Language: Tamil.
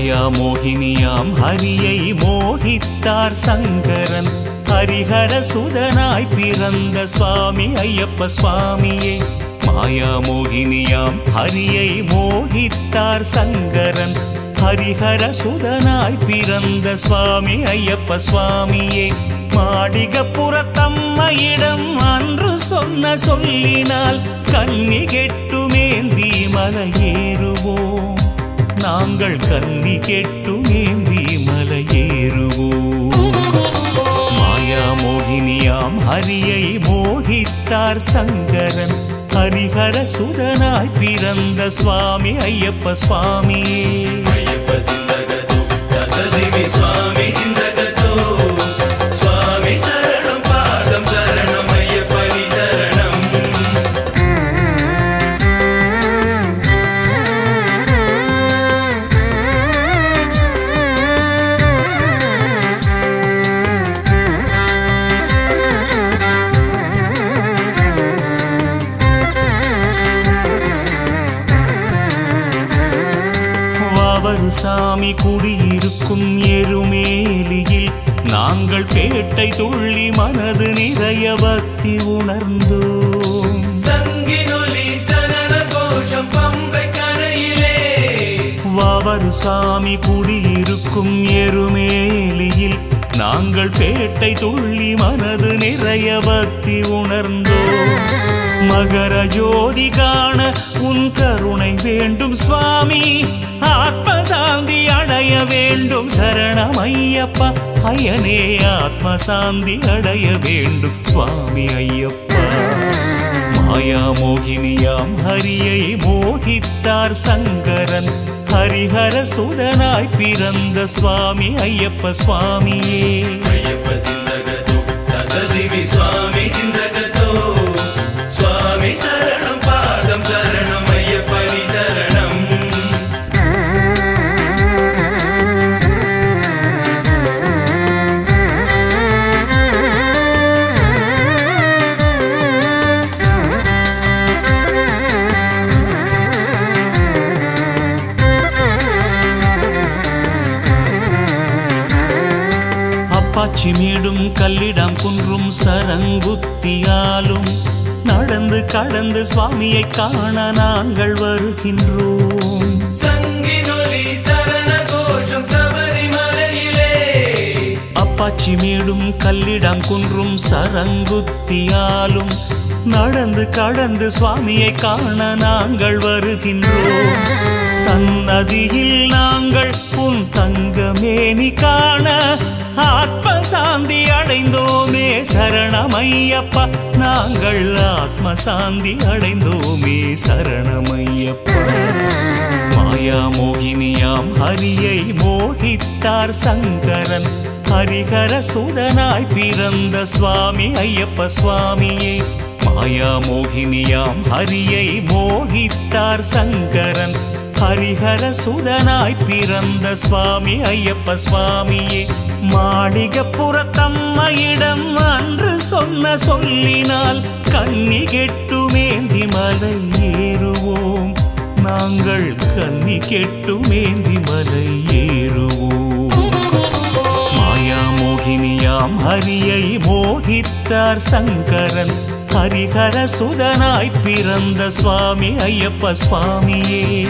மாயா மோகினியாம் ஹரியை மோகித்தார் சங்கரன் ஹரிஹர சுதனாய் பிறந்த சுவாமி ஐயப்ப சுவாமியே மாயா மோகினியாம் ஹரியை மோகித்தார் சங்கரன் ஹரிஹர சுதனாய் பிறந்த சுவாமி ஐயப்ப சுவாமியே மாடிகப்புறத்தம்மையிடம் அன்று சொன்ன சொல்லினால் கன்னி கெட்டுமேந்தி மலையேறுவோம் நாங்கள் கன்னி கெட்டுமேந்தி மலையேறுவோம் மாயா மோகினியாம் ஹரியை மோகித்தார் சங்கரன் ஹரிஹர சுதனாய் பிறந்த சுவாமி ஐயப்ப சுவாமியே అయ్యప్ప జిందగతో దత్తదేవి స్వామి జిందగతో స్వామి శరణం పాదం శరణం అయ్యప్పని శరణం வாவரு சாமி குடியிருக்கும் எருமேலியில் நாங்கள் பேட்டை துள்ளி மனது நிறைய பக்தி உணர்ந்தோம் சங்கினொலி சரண கோஷம் பம்பை கரையிலே வாவரு சாமி குடியிருக்கும் எருமேலியில் நாங்கள் பேட்டை துள்ளி மனது நிறைய பக்தி உணர்ந்தோம் மகர ஜோதி காண உன் கருணை வேண்டும் சுவாமி ஆத்ம சாந்தி அடைய வேண்டும் சரணம் ஐயப்பா ஐயனே ஆத்ம சாந்தி அடைய வேண்டும் சுவாமி ஐயப்பா மாயா மோகினியாம் ஹரியை மோகித்தார் சங்கரன் ஹரிஹர சுதனாய் பிறந்த சுவாமி ஐயப்ப சுவாமியே అయ్యప్ప జిందగతో దత్తదేవి స్వామి జిందగతో స్వామి శరణం పాదం శరణం అయ్యప్పని శరణం அப்பாச்சி மீடும் கல்லிடம் குன்றும் சரங்குத்தியாலும் நடந்து கடந்து சுவாமியை காண நாங்கள் வருகின்றோம் சங்கினொலி சரண கோஷம் சபரிமலையிலே அப்பாச்சி மீடும் கல்லிடம் குன்றும் சரங்குத்தியாலும் நடந்து கடந்து சுவாமியை காண நாங்கள் வருகின்றோம் சன்னதியில் நாங்கள் உன் தங்கமேனி காண ஆத்ம சாந்தி அடைந்தோமே சரணமையப்பா நாங்கள் ஆத்ம சாந்தி அடைந்தோமே சரணமையப்பா மாயா மோகினியாம் ஹரியை மோகித்தார் சங்கரன் ஹரிஹர சுதனாய் பிறந்த சுவாமி ஐயப்ப சுவாமியே மாயா மோகினியாம் ஹரியை மோகித்தார் சங்கரன் ஹரிஹர சுதனாய் பிறந்த சுவாமி ஐயப்ப சுவாமியே மாளிகப்புறத்தம்மையிடம் அன்று சொன்ன சொல்லினால் கன்னி கெட்டுமேந்தி மலை ஏறுவோம் நாங்கள் கன்னி கெட்டுமேந்தி மலை ஏறுவோம் மாயா மோகினியாம் ஹரியை மோகித்தார் சங்கரன் ஹரிஹர சுதனாய் பிறந்த சுவாமி ஐயப்ப சுவாமியே